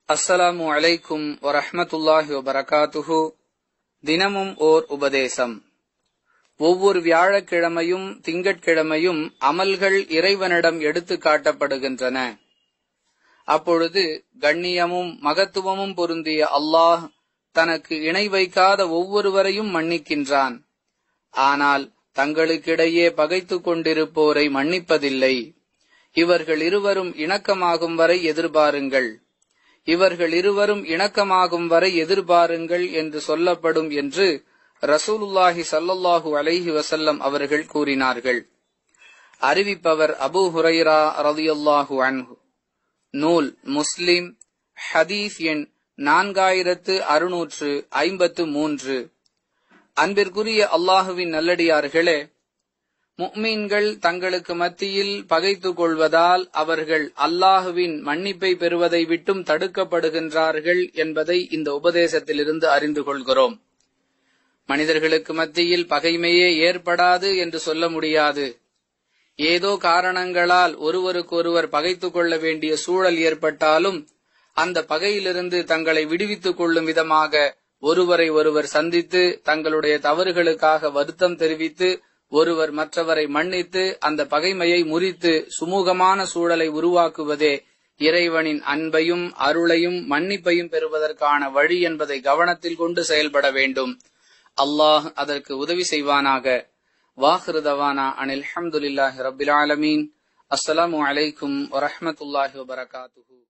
அஸ்ஸலாமு அலைக்கும் வரஹ்மத்துல்லாஹி வபரகாத்துஹு தினமும் ஓர் உபதேசம் ஒவ்வொரு வியாழக்கிழமையும் திங்கட்கிழமையும் அமல்கள் இறைவனிடம் எடுத்து காட்டப்படுகின்றன அப்பொழுது கண்ணியமும் மகத்துவமும் பொருந்திய அல்லாஹ் தனக்கு இணை வைக்காத ஒவ்வொருவரையும் மன்னிக்கின்றான் ஆனால் தங்களுக்கிடையே பகைத்துக் கொண்டிருப்போரை மன்னிப்பதில்லை இவர்கள் இருவரும் இணக்கமாகும் வரை எதிர்பாருங்கள் இவர்கள் இருவரும் இணக்கமாகும் வரை எதிர்பாருங்கள் என்று சொல்லப்படும் என்று ரசூலுல்லாஹி சல்லல்லாஹு அலைஹி வசல்லம் அவர்கள் கூறினார்கள் அறிவிப்பவர் அபு ஹுரைரா ரதியுல்லாஹு அன்ஹு நூல் முஸ்லிம் ஹதீஸ் எண் நான்காயிரத்து அறுநூற்று ஐம்பத்து மூன்று அன்பிற்குரிய அல்லாஹுவின் நல்லடியார்களே முக்மீன்கள் தங்களுக்கு மத்தியில் பகைத்துக் கொள்வதால் அவர்கள் அல்லாஹுவின் மன்னிப்பை பெறுவதை விட்டும் தடுக்கப்படுகின்றார்கள் என்பதை இந்த உபதேசத்திலிருந்து அறிந்து கொள்கிறோம் மனிதர்களுக்கு மத்தியில் பகைமையே ஏற்படாது என்று சொல்ல முடியாது ஏதோ காரணங்களால் ஒருவருக்கொருவர் பகைத்துக் கொள்ள வேண்டிய சூழல் ஏற்பட்டாலும் அந்த பகையிலிருந்து தங்களை விடுவித்துக் கொள்ளும் விதமாக ஒருவரை ஒருவர் சந்தித்து தங்களுடைய தவறுகளுக்காக வருத்தம் தெரிவித்து ஒருவர் மற்றவரை மன்னித்து அந்த பகைமையை முறித்து சுமூகமான சூழலை உருவாக்குவதே இறைவனின் அன்பையும் அருளையும் மன்னிப்பையும் பெறுவதற்கான வழி என்பதை கவனத்தில் கொண்டு செயல்பட வேண்டும் அல்லாஹ் அதற்கு உதவி செய்வானாக வாஹிருதவானா அனில் அஹமதுல்லாஹி ரபில் ஆலமீன் அஸ்ஸலாமு அலைக்கும் வரஹமத்துல்லாஹி வபரகாத்துஹூ